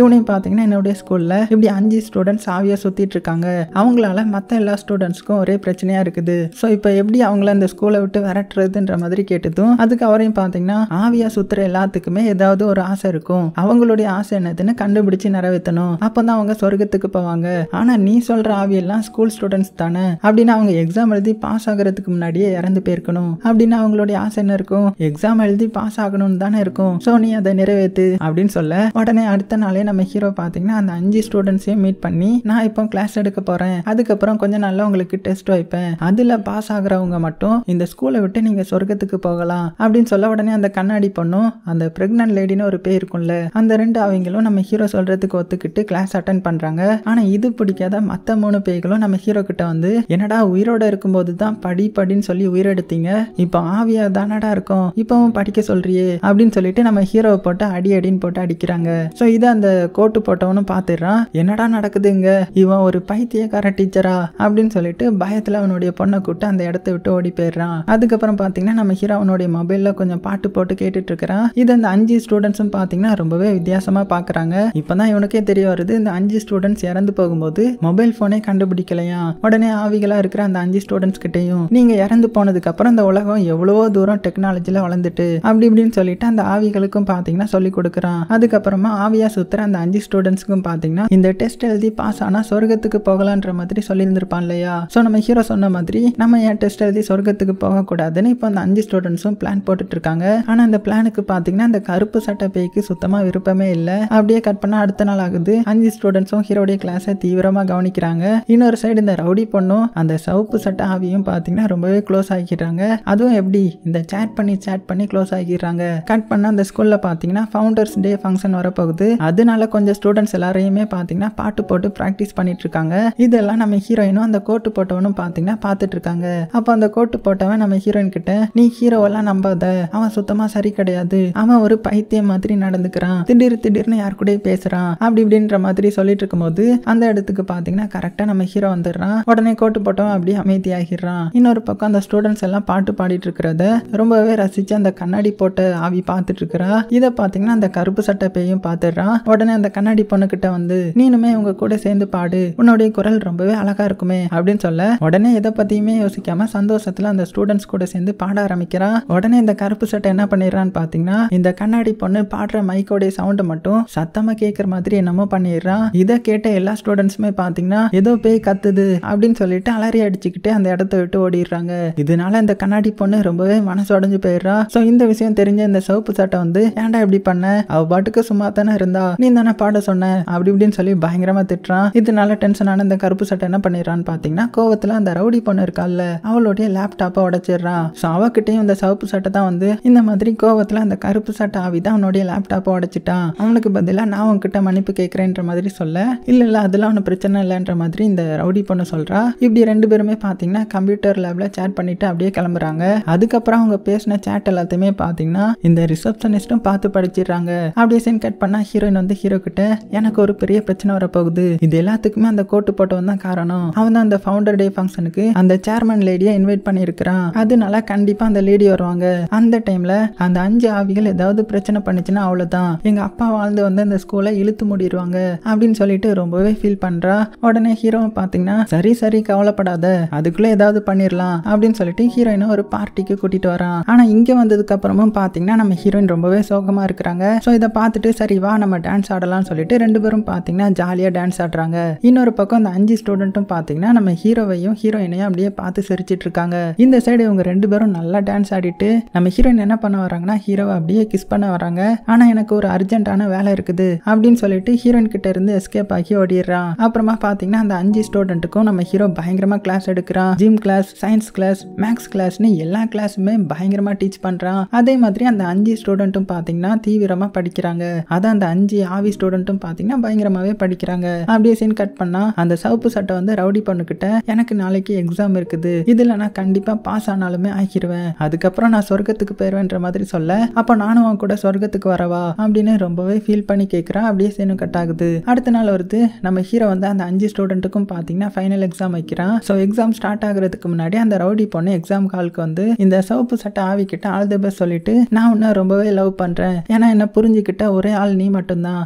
இவனையும் பார்த்தீங்கன்னா என்னுடைய ஸ்கூலில் இப்படி அஞ்சு ஸ்டூடெண்ட்ஸ் ஆவியாக சுற்றிட்டு இருக்காங்க அவங்களால மற்ற எல்லா ஸ்டூடெண்ட்ஸ்க்கும் ஒரே பிரச்சனையாக இருக்குது ஸோ இப்போ எப்படி அவங்கள அந்த ஸ்கூலை விட்டு விரட்டுறதுன்ற மாதிரி கேட்டதும் அதுக்கு அவரையும் பார்த்தீங்கன்னா ஆவியாக சுற்றுற எல்லாத்துக்குமே ஏதாவது ஒரு ஆசை இருக்கும் அவங்களுடைய ஆசை என்னதுன்னு கண்டுபிடிச்சு நிறைவேற்றணும் அப்போ தான் அவங்க சொர்க்கத்துக்கு போவாங்க ஆனால் நீ சொல்கிற ஆவியெல்லாம் ஸ்கூல் ஸ்டூடெண்ட்ஸ் தானே அப்படின்னு அவங்க எக்ஸாம் எழுதி பாஸ் ஆகுறதுக்கு முன்னாடியே இறந்து போயிருக்கணும் அப்படின்னு அவங்களுடைய ஆசை என்ன இருக்கும் எக்ஸாம் எழுதி பாஸ் ஆகணும்னு தானே இருக்கும் ஸோ நீ அதை நிறைவேற்று அப்படின்னு சொல்ல உடனே அடுத்த நாளே நம்ம ஹீரோ பார்த்தீங்கன்னா அந்த அஞ்சு ஸ்டூடெண்ட்ஸையும் மீட் பண்ணி நான் இப்போ கிளாஸ் எடுக்க போகிறேன் அதுக்கப்புறம் கொஞ்சம் நாள்ல உங்களுக்கு டெஸ்ட் வைப்பேன் அதில் பாஸ் ஆகுறவங்க மட்டும் இந்த ஸ்கூலை விட்டு நீங்கள் சொர்க்கத்துக்கு போகலாம் அப்படின்னு சொல்ல உடனே அந்த கண்ணாடி பொண்ணும் அந்த பிரெக்னன்ட் லேடின்னு ஒரு பேர் இருக்கும்ல அந்த ரெண்டு அவங்களும் நம்ம ஹீரோ சொல்றதுக்கு ஒத்துக்கிட்டு கிளாஸ் அட்டன் பண்றாங்க ஆனா இது பிடிக்காத மத்த மூணு பேய்களும் நம்ம ஹீரோ கிட்ட வந்து என்னடா உயிரோட இருக்கும்போது தான் படி படின்னு சொல்லி உயிரெடுத்தீங்க இப்போ ஆவியா தானடா இருக்கும் இப்பவும் படிக்க சொல்றியே அப்படின்னு சொல்லிட்டு நம்ம ஹீரோவை போட்டு அடி அடின்னு போட்டு அடிக்கிறாங்க ஸோ இதை அந்த கோட்டு போட்டவனும் பார்த்துடுறான் என்னடா நடக்குதுங்க இவன் ஒரு பைத்தியக்கார டீச்சரா அப்படின்னு சொல்லிட்டு பயத்துல அவனுடைய பொண்ணை கூப்பிட்டு அந்த இடத்த விட்டு ஓடி போயிடுறான் அதுக்கப்புறம் பார்த்தீங்கன்னா நம்ம ஹீரோ அவனுடைய மொபைல்ல கொஞ்சம் பாட்டு போட்டு கேட்டுட்டு இருக்கிறான் இது அந்த அஞ்சு ஸ்டூடெண்ட்ஸும் பார்த்தீங்கன்னா ரொம்பவே வித்தியாசமா பார்க்கறாங்க இப்பதான் இவனுக்கே தெரிய வருது இந்த அஞ்சு ஸ்டூடெண்ட்ஸ் இறந்து போகும்போது மொபைல் போனே கண்டுபிடிக்கலையா உடனே ஆவிகளா இருக்கிற அந்த அஞ்சு ஸ்டூடெண்ட்ஸ் கிட்டையும் நீங்க இறந்து போனதுக்கு அப்புறம் இந்த உலகம் எவ்வளவோ தூரம் டெக்னாலஜில வளர்ந்துட்டு அப்படி இப்படின்னு சொல்லிட்டு அந்த ஆவிகளுக்கும் பார்த்தீங்கன்னா சொல்லி கொடுக்குறான் அதுக்கப்புறமா ஆவியா சுத்துற அந்த அஞ்சு ஸ்டூடெண்ட்ஸ்க்கும் பார்த்தீங்கன்னா இந்த டெஸ்ட் எழுதி பாஸ் ஆனா சொர்க்கத்துக்கு போகலான்ற மாதிரி சொல்லியிருந்திருப்பான் இல்லையா ஸோ நம்ம ஹீரோ சொன்ன மாதிரி நம்ம ஏன் டெஸ்ட் எழுதி சொர்க்கத்துக்கு போகக்கூடாதுன்னு இப்போ அந்த அஞ்சு ஸ்டூடெண்ட்ஸும் பிளான் போட்டுட்டு இருக்காங்க ஆனா அந்த பிளானுக்கு பார்த்தீங்கன்னா அந்த கருப்பு சட்டை பேய்க்கு சுத்தமா விருப்பமே இல்லை அப்படியே கட் பண்ணா அடுத்த நாள் ஆகுது அஞ்சு ஸ்டூடெண்ட்ஸும் ஹீரோடைய கிளாஸை தீவிரமா கவனிக்கிறாங்க இன்னொரு சைடு இந்த ரவுடி பொண்ணும் அந்த சிவப்பு சட்டை ஆவியும் பார்த்தீங்கன்னா ரொம்பவே க்ளோஸ் ஆகிக்கிறாங்க அதுவும் எப்படி இந்த சேட் பண்ணி சேட் பண்ணி க்ளோஸ் ஆகிடுறாங்க கட் பண்ண அந்த ஸ்கூல்ல பார்த்தீங்கன்னா ஃபவுண்டர்ஸ் டே ஃபங்க்ஷன் வரப்போகுது அதனால கொஞ்சம் ஸ்டூடெண்ட்ஸ் எல்லாரையுமே பார்த்தீங்கன்னா பாட்டு போட்டு ப்ராக்டிஸ் பண்ணிட்டு இருக்காங்க இதெல்லாம் நம்ம ஹீரோயினும் அந்த கோட்டு போட்டவனும் பார்த்தீங்கன்னா பார்த்துட்டு இருக்காங்க அப்போ அந்த கோட்டு போட்டவன் நம்ம ஹீரோயின் கிட்ட நீ ஹீரோவெல்லாம் நம்பாத அவன் சுத்தமா சரி கிடையாது அவன் ஒரு பைத்தியம் மாதிரி நடந்துக்கிறான் திடீர் திடீர்னு யார் கூட பேசுறான் அப்படி இப்படின்ற மாதிரி சொல்லிட்டு இருக்கும்போது அந்த இடத்துக்கு பார்த்தீங்கன்னா கரெக்டாக நம்ம ஹீரோ வந்துடுறான் உடனே கோட்டு போட்டவன் அப்படியே அமைதியாகிடுறான் இன்னொரு பக்கம் அந்த ஸ்டூடெண்ட்ஸ் எல்லாம் பாட்டு பாடிட்டு இருக்கிறத ரொம்பவே ரசிச்சு அந்த கண்ணாடி போட்ட ஆவி பார்த்துட்டு இருக்கிறா இதை பார்த்தீங்கன்னா அந்த கருப்பு சட்டை பேயும் பார்த்துடுறான் உடனே அந்த கண்ணாடி பொண்ணு கிட்ட வந்து நீனுமே உங்க கூட சேர்ந்து பாடு உன்னுடைய குரல் ரொம்பவே அழகா இருக்குமே அப்படின்னு சொல்ல உடனே எதை பத்தியுமே யோசிக்காம சந்தோஷத்துல அந்த ஸ்டூடெண்ட்ஸ் கூட சேர்ந்து பாட ஆரம்பிக்கிறா உடனே இந்த கருப்பு சட்டை என்ன பண்ணிடுறான்னு பாத்தீங்கன்னா இந்த கண்ணாடி பொண்ணு பாடுற மைக்கோடைய சவுண்ட் மட்டும் சத்தமா கேட்குற மாதிரி என்னமோ பண்ணிடுறான் இதை கேட்ட எல்லா ஸ்டூடெண்ட்ஸுமே பாத்தீங்கன்னா ஏதோ பேய் கத்துது அப்படின்னு சொல்லிட்டு அலறி அடிச்சுக்கிட்டு அந்த இடத்த விட்டு ஓடிடுறாங்க இதனால இந்த கண்ணாடி பொண்ணு ரொம்பவே மனசு உடஞ்சு போயிடுறா ஸோ இந்த விஷயம் தெரிஞ்ச இந்த சிவப்பு சட்டை வந்து ஏன்டா இப்படி பண்ண அவ பாட்டுக்கு சும்மா தானே இருந்தா நீ தானே பாட சொன்ன அப்படி இப்படின்னு சொல்லி பயங்கரமா திட்டுறான் இதனால டென்ஷன் ஆன இந்த கருப்பு சட்டை என்ன பண்ணிடுறான்னு பாத்தீங்கன்னா கோவத்துல அந்த ரவுடி பொண்ணு இருக்கால்ல அவளுடைய லேப்டாப்பை உடைச்சிடுறான் ஸோ அவகிட்டையும் இந்த சிவப்பு சட்டை தான் வந்து இந்த மாதிரி கோவத்துல அந்த கருப்பு சட்டை ஆவி தான் அவனுடைய லேப்டாப்பை உடைச்சிட்டான் அவனுக்கு பதிலாக நான் உன்கிட்ட மன்னிப்பு கேட்குறேன்ற மாதிரி சொல்ல இல்ல இல்ல அதெல்லாம் ஒன்றும் பிரச்சனை இல்லைன்ற மாதிரி இந்த ரவுடி பொண்ணு சொல்றா இப்படி ரெண்டு பேருமே பார்த்தீங்கன்னா கம்ப்யூட்டர் லேப்ல சேட் பண்ணிட்டு அப்படியே கிளம்புறாங்க அதுக்கப்புறம் அவங்க பேசின சேட் எல்லாத்தையுமே பார்த்தீங்கன்னா இந்த ரிசப்ஷனிஸ்டும் பார்த்து படிச்சிடுறாங்க அப்படியே சீன் கட் பண்ணா ஹீரோயின் வந்து ஹீரோ கிட்ட எனக்கு ஒரு பெரிய பிரச்சனை வரப்போகுது இது எல்லாத்துக்குமே அந்த கோட்டு போட்டவன் தான் காரணம் அவன் தான் அந்த ஃபவுண்டர் டே ஃபங்க்ஷனுக்கு அந்த சேர்மன் லேடியை இன்வைட் பண்ணியிருக்கிறான் அதனால கண்டிப்பா அந்த லேடி வருவாங்க அந்த டைம்ல அந்த அஞ்சு ஆவிகள் ஏதாவது பிரச்சனை பண்ணுச்சுன்னா அவ்வளவுதான் எங்க அப்பா வாழ்ந்து வந்து அந்த ஸ்கூலை இழுத்து மூடிடுவாங்க அப்படின்னு சொல்லிட்டு ரொம்பவே ஃபீல் பண்றா உடனே ஹீரோவை பாத்தீங்கன்னா சரி சரி கவலைப்படாத அதுக்குள்ள ஏதாவது பண்ணிடலாம் அப்படின்னு சொல்லிட்டு ஹீரோயினை ஒரு பார்ட்டிக்கு கூட்டிட்டு வரான் ஆனா இங்க வந்ததுக்கு அப்புறமும் பாத்தீங்கன்னா நம்ம ஹீரோயின் ரொம்பவே சோகமா இருக்கிறாங்க ஸோ இதை பார்த்துட்டு சரி வா நம்ம டான்ஸ் ஆடலாம்னு சொல்லிட்டு ரெண்டு பேரும் பாத்தீங்கன்னா ஜாலியா டான்ஸ் ஆடுறாங்க இன்னொரு பக்கம் அந்த அஞ்சு ஸ்டூடெண்ட்டும் பாத்தீங்கன்னா நம்ம ஹீரோவையும் ஹீரோயினையும் அப்படியே பார்த்து சிரிச்சிட்டு இருக்காங்க இந்த சைடு இவங்க ரெண்டு பேரும் நல்லா டான்ஸ் ஆடிட்டு நம்ம ஹீரோயின் என்ன பண்ண வராங்கன்னா ஹீரோவை அப்படியே கிஸ் பண்ண வராங்க ஆனா எனக்கு ஒரு அர்ஜென்ட்டான வேலை இருக்குது அப்படின்னு சொல்லிட்டு ஹீரோயின் கிட்ட இருந்து எஸ்கேப் ஆகி ஓடிடுறான் அப்புறமா பாத்தீங்கன்னா அந்த அஞ்சு ஸ்டூடெண்ட்டுக்கும் நம்ம ஹீரோ பயங்கரமா கிளாஸ் எடுக்கிறான் gym class science class maths கிளாஸ்னு எல்லா கிளாஸுமே பயங்கரமா டீச் பண்றான் அதே மாதிரி அந்த அஞ்சு ஸ்டூடெண்ட்டும் பாத்தீங்கன்னா தீவிரமா படிக்கிறாங்க அதான் அந்த அஞ்சு ஆவி ஸ்டூடெண்ட்டும் பாத்தீங்கன்னா பயங்கரமாவே படிக்கிறாங்க அப்படியே சீன் கட் பண்ணா அந்த சவுப்பு சட்டை வந்து ரவுடி பொண்ணுகிட்ட எனக்கு நாளைக்கு எக்ஸாம் இருக்குது இதுல நான் கண்டிப்பா பாஸ் ஆனாலுமே ஆகிருவேன் அதுக்கப்புறம் நான் சொர்க்கத்துக்கு போயிருவேன்ற மாதிரி சொல்ல அப்போ நானும் அவன் கூட சொர்க்கத்துக்கு வரவா அப்படின்னு ரொம்பவே ஃபீல் பண்ணி கேட்குறான் அப்படியே சீனும் கட் ஆகுது அடுத்த நாள் வருது நம்ம ஹீரோ வந்து அந்த அஞ்சு ஸ்டூடெண்ட்டுக்கும் பார்த்தீங்கன்னா ஃபைனல் எக்ஸாம் வைக்கிறான் ஸோ எக்ஸாம் ஸ்டார்ட் ஆகுறதுக்கு முன்னாடி அந்த ரவுடி பொண்ணு எக்ஸாம் காலுக்கு வந்து இந்த சிவப்பு சட்டை ஆவி கிட்ட ஆல் தி பெஸ்ட் சொல்லிட்டு நான் உன்ன ரொம்பவே லவ் பண்றேன் ஏன்னா என்ன புரிஞ்சுக்கிட்ட ஒரே ஆள் நீ மட்டும்தான்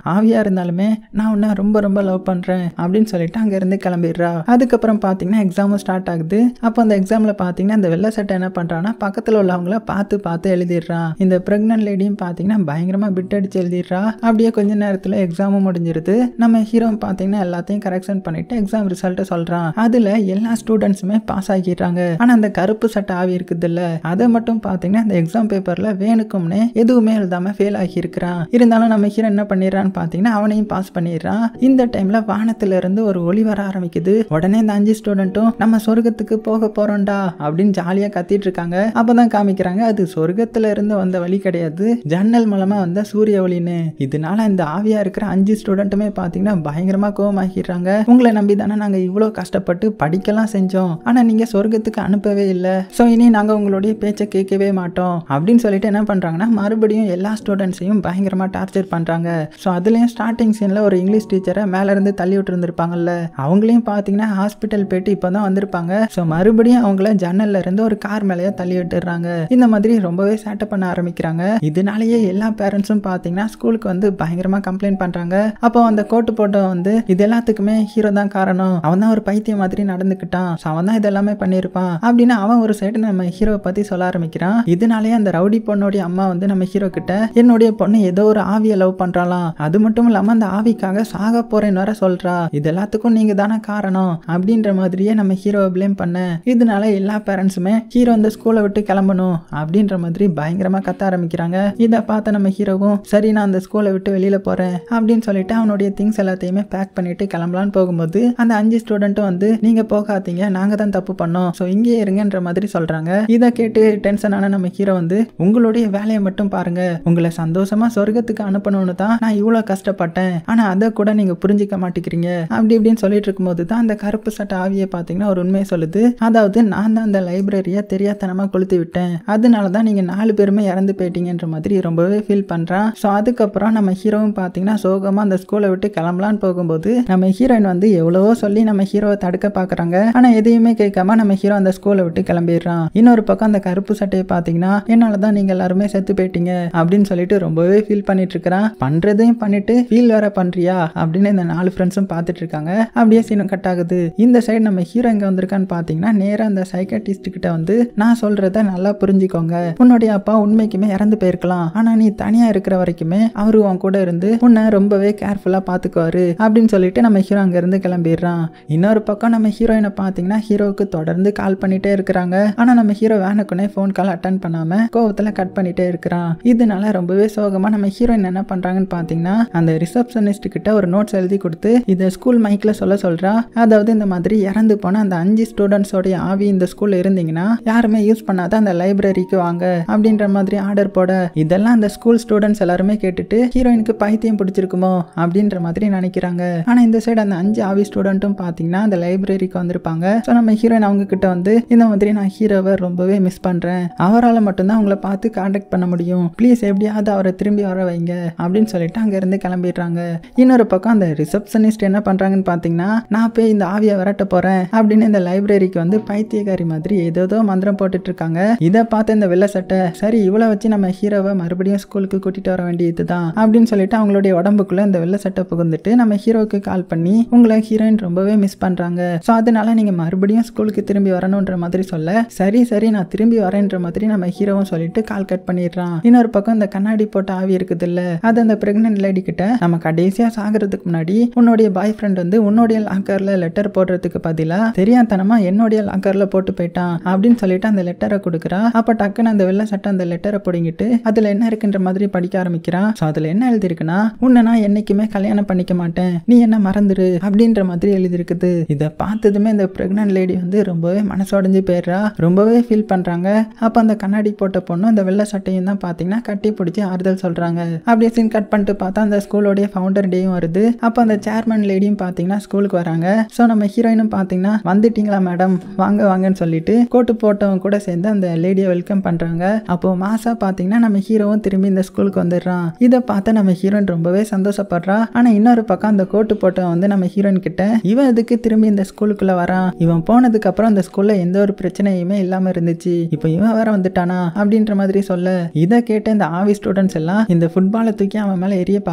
ஆவியா இருந்தாலுமே நான் உன்னை ரொம்ப ரொம்ப லவ் பண்றேன் அப்படின்னு சொல்லிட்டு அங்க இருந்து கிளம்பிடுறா அதுக்கப்புறம் பாத்தீங்கன்னா எக்ஸாமும் ஸ்டார்ட் ஆகுது அப்போ அந்த எக்ஸாம்ல பாத்தீங்கன்னா இந்த வெள்ளை சட்டை என்ன பண்றான்னா பக்கத்துல உள்ளவங்கள பார்த்து பார்த்து எழுதிடுறான் இந்த பிரெக்னன்ட் லேடியும் பாத்தீங்கன்னா பயங்கரமா பிட் அடிச்சு எழுதிடுறா அப்படியே கொஞ்ச நேரத்துல எக்ஸாமும் முடிஞ்சிருது நம்ம ஹீரோ பாத்தீங்கன்னா எல்லாத்தையும் கரெக்ஷன் பண்ணிட்டு எக்ஸாம் ரிசல்ட்டை சொல்றான் அதுல எல்லா ஸ்டூடெண்ட்ஸுமே பாஸ் ஆகிடுறாங்க ஆனா அந்த கருப்பு சட்டை ஆவி இருக்குது இல்ல அதை மட்டும் பாத்தீங்கன்னா இந்த எக்ஸாம் பேப்பர்ல வேணுக்கும்னே எதுவுமே எழுதாம ஃபெயில் ஆகி இருக்கிறான் இருந்தாலும் நம்ம ஹீரோ என்ன பண்ணிடுறான்னு பாத்தீங்கன்னா அவனையும் பாஸ் பண்ணிடுறான் இந்த டைம்ல வானத்துல இருந்து ஒரு ஒளி வர ஆரம்பிக்குது உடனே இந்த அஞ்சு ஸ்டூடெண்ட்டும் நம்ம சொர்க்கத்துக்கு போக போறோம்டா அப்படின்னு ஜாலியா கத்திட்டு இருக்காங்க அப்பதான் காமிக்கிறாங்க அது சொர்க்கத்துல இருந்து வந்த வழி கிடையாது ஜன்னல் மூலமா வந்த சூரிய ஒளின்னு இதனால இந்த ஆவியா இருக்கிற அஞ்சு ஸ்டூடெண்ட்டுமே பாத்தீங்கன்னா பயங்கரமா கோவமாக்கிடுறாங்க உங்களை நம்பி தானே நாங்க இவ்வளவு கஷ்டப்பட்டு படிக்கலாம் செஞ்சோம் ஆனா நீங்க சொர்க்கத்துக்கு அனுப்பவே இல்லை ஸோ இனி நாங்க உங்களுடைய பேச்சை கேட்கவே மாட்டோம் அப்படின்னு சொல்லிட்டு என்ன பண்றாங்கன்னா மறுபடியும் எல்லா ஸ்டூடெண்ட்ஸையும் பயங்கரமா டார்ச்சர் பண்றாங்க ஸோ அதுலயும் ஸ்டார்டிங் சீன்ல ஒரு இங்கிலீஷ் டீச்சரை மேல இருந்து தள்ளி விட்டு இருந்திருப்பாங்கல்ல அவங்களையும் பாத்தீங்கன்னா ஹாஸ்பிட்டல் போயிட்டு இப்பதான் வந்திருப்பாங்க ஸோ மறுபடியும் அவங்கள ஜன்னல்ல இருந்து ஒரு கார் மேலேயே தள்ளி விட்டுறாங்க இந்த மாதிரி ரொம்பவே சேட்டை பண்ண ஆரம்பிக்கிறாங்க இதனாலேயே எல்லா பேரண்ட்ஸும் பாத்தீங்கன்னா ஸ்கூலுக்கு வந்து பயங்கரமா கம்ப்ளைண்ட் பண்றாங்க அப்போ அந்த கோட்டு போட்டவன் வந்து இது எல்லாத்துக்குமே ஹீரோ தான் காரணம் அவன் தான் ஒரு பைத்தியம் மாதிரி நடந்துக்கிட்டான் ஸோ அவன் தான் இதெல்லாமே பண்ணியிருப்பான் அப்படின்னு அவன் ஒரு சைடு நம்ம ஹீரோவை பத்தி சொல்ல ஆரம்பிக்கிறான் இதனாலேயே அந்த ரவுடி பொண்ணுடைய அம்மா வந்து நம்ம ஹீரோ கிட்ட என்னுடைய பொண்ணு ஏதோ ஒரு ஆவியை லவ் பண்றாளாம் அது மட்டும் இல்லாம அந்த ஆவிக்காக சாக போறேன்னு வர சொல்றா இது எல்லாத்துக்கும் நீங்க தானே காரணம் அப்படின்ற மாதிரியே நம்ம ஹீரோவை ப்ளேம் பண்ண இதனால எல்லா பேரண்ட்ஸுமே ஹீரோ இந்த ஸ்கூலை விட்டு கிளம்பணும் அப்படின்ற மாதிரி பயங்கரமா கத்த ஆரம்பிக்கிறாங்க இதை பார்த்த நம்ம ஹீரோவும் சரி நான் அந்த ஸ்கூலை விட்டு வெளியில போறேன் அப்படின்னு சொல்லிட்டு அவனுடைய திங்ஸ் எல்லாத்தையுமே பேக் பண்ணிட்டு கிளம்பலான்னு போகும்போது அந்த அஞ்சு ஸ்டூடெண்ட்டும் வந்து நீங்க போகாதீங்க நாங்க தான் தப்பு பண்ணோம் ஸோ இங்கேயே இருங்கன்ற மாதிரி சொல்றாங்க இதை கேட்டு டென்ஷனான நம்ம ஹீரோ வந்து உங்களுடைய வேலையை மட்டும் பாருங்க உங்களை சந்தோஷமா சொர்க்கத்துக்கு அனுப்பணும்னு தான் நான் இவ்வளோ கஷ்டப்பட்டேன் ஆனா அதை கூட நீங்க புரிஞ்சிக்க மாட்டேங்கிறீங்க அப்படி இப்படின்னு சொல்லிட்டு இருக்கும்போது தான் அந்த கருப்பு சட்டை ஆவியை பார்த்தீங்கன்னா ஒரு உண்மையை சொல்லுது அதாவது நான் தான் அந்த லைப்ரரியை தெரியாதனமா கொளுத்து விட்டேன் அதனால தான் நீங்க நாலு பேருமே இறந்து போயிட்டீங்கன்ற மாதிரி ரொம்பவே ஃபீல் பண்றான் ஸோ அதுக்கப்புறம் நம்ம ஹீரோவும் பார்த்தீங்கன்னா சோகமா அந்த ஸ்கூலை விட்டு கிளம்பலான்னு போகும்போது நம்ம ஹீரோயின் வந்து எவ்வளவோ சொல்லி நம்ம ஹீரோவை தடுக்க பார்க்கறாங்க ஆனா எதையுமே கேட்காம நம்ம ஹீரோ அந்த ஸ்கூலை விட்டு கிளம்பிடுறான் இன்னொரு பக்கம் அந்த கருப்பு சட்டையை பார்த்தீங்கன்னா என்னால தான் நீங்க எல்லாருமே செத்து போயிட்டீங்க அப்படின்னு சொல்லிட்டு ரொம்பவே ஃபீல் பண்ணிட்டு இருக்கிறான் பண்றதையும் பண்ணிட்டு ஃபீல் வேற பண்றியா அப்படின்னு இந்த நாலு ஃப்ரெண்ட்ஸும் பார்த்துட்டு இருக்காங்க அப்படியே சீனும் கட் ஆகுது இந்த சைடு நம்ம ஹீரோ எங்க வந்திருக்கான்னு பார்த்தீங்கன்னா நேரா அந்த சைக்காட்டிஸ்ட் கிட்ட வந்து நான் சொல்றத நல்லா புரிஞ்சுக்கோங்க உன்னுடைய அப்பா உண்மைக்குமே இறந்து போயிருக்கலாம் ஆனா நீ தனியா இருக்கிற வரைக்குமே அவரு உன் கூட இருந்து உன்னை ரொம்பவே கேர்ஃபுல்லா பாத்துக்குவாரு அப்படின்னு சொல்லிட்டு நம்ம ஹீரோ அங்க இருந்து கிளம்பிடுறான் இன்னொரு பக்கம் நம்ம ஹீரோயினை பார்த்தீங்கன்னா ஹீரோவுக்கு தொடர்ந்து கால் பண்ணிட்டே இருக்கிறாங்க ஆனா நம்ம ஹீரோ வேணுக்குனே ஃபோன் கால் அட்டன் பண்ணாம கோவத்துல கட் பண்ணிட்டே இருக்கிறான் இதனால ரொம்பவே சோகமா நம்ம ஹீரோயின் என்ன பண்றாங்கன்னு பார்த்தீங்கன்னா அந்த ரிசப்ஷனிஸ்ட் கிட்ட ஒரு நோட்ஸ் எழுதி கொடுத்து இதை ஸ்கூல் மைக்ல சொல்ல சொல்றா அதாவது இந்த மாதிரி இறந்து போன அந்த அஞ்சு ஸ்டூடெண்ட்ஸோடைய ஆவி இந்த ஸ்கூல்ல இருந்தீங்கன்னா யாருமே யூஸ் பண்ணாத அந்த லைப்ரரிக்கு வாங்க அப்படின்ற மாதிரி ஆர்டர் போட இதெல்லாம் அந்த ஸ்கூல் ஸ்டூடெண்ட்ஸ் எல்லாருமே கேட்டுட்டு ஹீரோயினுக்கு பைத்தியம் பிடிச்சிருக்குமோ அப்படின்ற மாதிரி நினைக்கிறாங்க ஆனா இந்த சைடு அந்த அஞ்சு ஆவி ஸ்டூடெண்ட்டும் பாத்தீங்கன்னா அந்த லைப்ரரிக்கு வந்திருப்பாங்க ஸோ நம்ம ஹீரோயின் அவங்க கிட்ட வந்து இந்த மாதிரி நான் ஹீரோவை ரொம்பவே மிஸ் பண்றேன் அவரால் மட்டும்தான் உங்களை பார்த்து காண்டாக்ட் பண்ண முடியும் ப்ளீஸ் எப்படியாவது அவரை திரும்பி வர வைங்க அப்படின்னு சொல்லிட்டு அங்க இருந்து கிளம்பிடுறாங்க இன்னொரு பக்கம் அந்த ரிசப்ஷனிஸ்ட் என்ன பண்றாங்கன்னு பாத்தீங்கன்னா நான் போய் இந்த ஆவியை விரட்ட போறேன் அப்படின்னு இந்த லைப்ரரிக்கு வந்து பைத்தியக்காரி மாதிரி ஏதோ மந்திரம் போட்டுட்டு இருக்காங்க இதை பார்த்து இந்த வெள்ளை சட்டை சரி இவ்வளோ வச்சு நம்ம ஹீரோவை மறுபடியும் ஸ்கூலுக்கு கூட்டிட்டு வர வேண்டியதுதான் அப்படின்னு சொல்லிட்டு அவங்களுடைய உடம்புக்குள்ள இந்த வெள்ளை சட்டை புகுந்துட்டு நம்ம ஹீரோவுக்கு கால் பண்ணி உங்களை ஹீரோயின் ரொம்பவே மிஸ் பண்றாங்க ஸோ அதனால நீங்க மறுபடியும் ஸ்கூலுக்கு திரும்பி வரணுன்ற மாதிரி சொல்ல சரி சரி நான் திரும்பி வரேன்ற மாதிரி நம்ம ஹீரோவும் சொல்லிட்டு கால் கட் பண்ணிடுறான் இன்னொரு பக்கம் இந்த கண்ணாடி போட்ட ஆவி இருக்குது இல்ல அது அந்த பிரெக்னென்ட் லேடி கிட்ட நம்ம கடைசியா சாகிறதுக்கு முன்னாடி உன்னுடைய பாய் ஃப்ரெண்ட் வந்து உன்னுடைய லாக்கர்ல லெட்டர் போடுறதுக்கு பதிலா தெரியாதனமா என்னுடைய லாக்கர்ல போட்டு போயிட்டான் அப்படின்னு சொல்லிட்டு அந்த லெட்டரை கொடுக்குறா அப்ப டக்குன்னு அந்த வெள்ளை சட்டை அந்த லெட்டரை பிடிங்கிட்டு அதுல என்ன இருக்குன்ற மாதிரி படிக்க ஆரம்பிக்கிறான் ஸோ அதுல என்ன எழுதிருக்குன்னா உன்னை நான் என்னைக்குமே கல்யாணம் பண்ணிக்க மாட்டேன் நீ என்ன மறந்துரு அப்படின்ற மாதிரி எழுதியிருக்குது இதை பார்த்ததுமே இந்த பிரெக்னன்ட் லேடி வந்து ரொம்பவே மனசொடைஞ்சு போயிடுறா ரொம்பவே ஃபீல் பண்றாங்க அப்ப அந்த கண்ணாடி போட்ட பொண்ணு அந்த வெள்ளை சட்டையும் தான் பாத்தீங்கன்னா கட்டி பிடிச்சி ஆறுதல் சொல்றாங்க அப்படியே சீன் கட் பண்ணிட்டு பார்த்தா அந்த ஸ்கூலோடைய ஃபவுண்டர் டேயும் வருது அப்போ அந்த சேர்மன் லேடியும் பார்த்தீங்கன்னா ஸ்கூலுக்கு வராங்க ஸோ நம்ம ஹீரோயினும் பார்த்தீங்கன்னா வந்துட்டீங்களா மேடம் வாங்க வாங்கன்னு சொல்லிட்டு கோட்டு போட்டவங்க கூட சேர்ந்து அந்த லேடியை வெல்கம் பண்றாங்க அப்போ மாசா பார்த்தீங்கன்னா நம்ம ஹீரோவும் திரும்பி இந்த ஸ்கூலுக்கு வந்துடுறான் இதை பார்த்து நம்ம ஹீரோயின் ரொம்பவே சந்தோஷப்படுறா ஆனா இன்னொரு பக்கம் அந்த கோட்டு போட்டவன் வந்து நம்ம ஹீரோயின் கிட்ட இவன் எதுக்கு திரும்பி இந்த ஸ்கூலுக்குள்ள வரான் இவன் போனதுக்கு அப்புறம் அந்த ஸ்கூல்ல எந்த ஒரு பிரச்சனையுமே இல்லாம இருந்துச்சு இப்போ இவன் வேற வந்துட்டானா அப்படின்ற மாதிரி சொல்ல இதை கேட்ட இந்த ஆவி ஸ்டூடெண்ட்ஸ் எல்லாம் இந்த ஃபுட்பாலை தூக்கி அவன் மேல எரிய பார்க்க